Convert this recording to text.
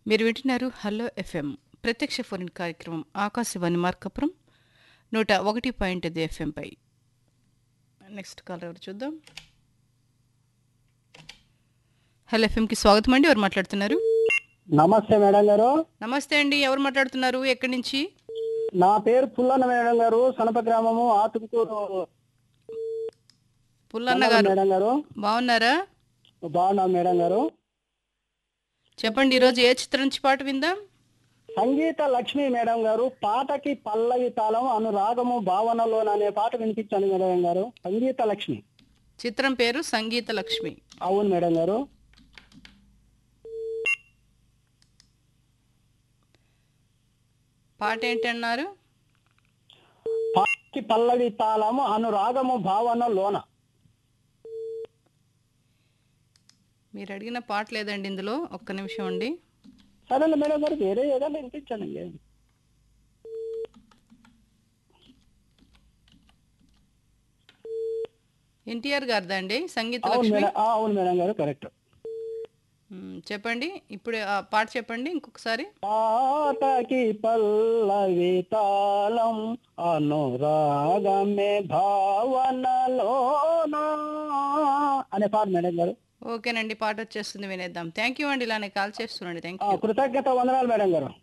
మీరు వింటున్నారు hello FM ప్రత్యక్ష ఫోన్ కార్యక్రమం ఆకాశవాణి మార్కపురం నూట ఒకటి పాయింట్ ఐదు ఎఫ్ఎంపై నెక్స్ట్ కాల్ ఎవరు చూద్దాం హలో ఎఫ్ఎంకి స్వాగతం అండి ఎవరు మాట్లాడుతున్నారు నమస్తే మేడం గారు నమస్తే అండి ఎవరు మాట్లాడుతున్నారు ఎక్కడి నుంచి నా పేరు పుల్లన్న మేడం గారు సనప గ్రామము ఆతుకూరు పుల్లన్న గారు మేడం గారు బాగున్నారా బాగున్నాం మేడం గారు చెప్పండి ఈరోజు ఏ చిత్రం నుంచి పాట విందాం సంగీత లక్ష్మి మేడం గారు పాటకి పల్లవి తాళం అనురాగము భావనలో అనే పాట వినిపించాను మేడం గారు సంగీత లక్ష్మి చిత్రం పేరు సంగీత లక్ష్మి అవును మేడం గారు పాట ఏంటన్నారు పాటకి పల్లవి తాళము అనురాగము భావనలోన మీరు అడిగిన పాట లేదండి ఇందులో ఒక్క నిమిషం అండి సరేలే మేడం గారు వేరే ఏదైనా వినిపించానండి ఎన్టీఆర్ గారిదా అండి సంగీత అవును లక్ష్మి మేడం ఆ, అవును మేడం గారు కరెక్ట్ మ్, చెప్పండి ఇప్పుడు ఆ పాట చెప్పండి ఇంకొకసారి పాటకి పల్లవి తాళం అనురాగమే భావనలోనా అనే పాట మేడం గారు ఓకేనండి పాట వచ్చేస్తుంది వినేద్దాం థ్యాంక్ యూ అండి ఇలానే కాల్ చేస్తున్నాండి థ్యాంక్ ఆ, యూ కృతజ్ఞత వందనాలు మేడం గారు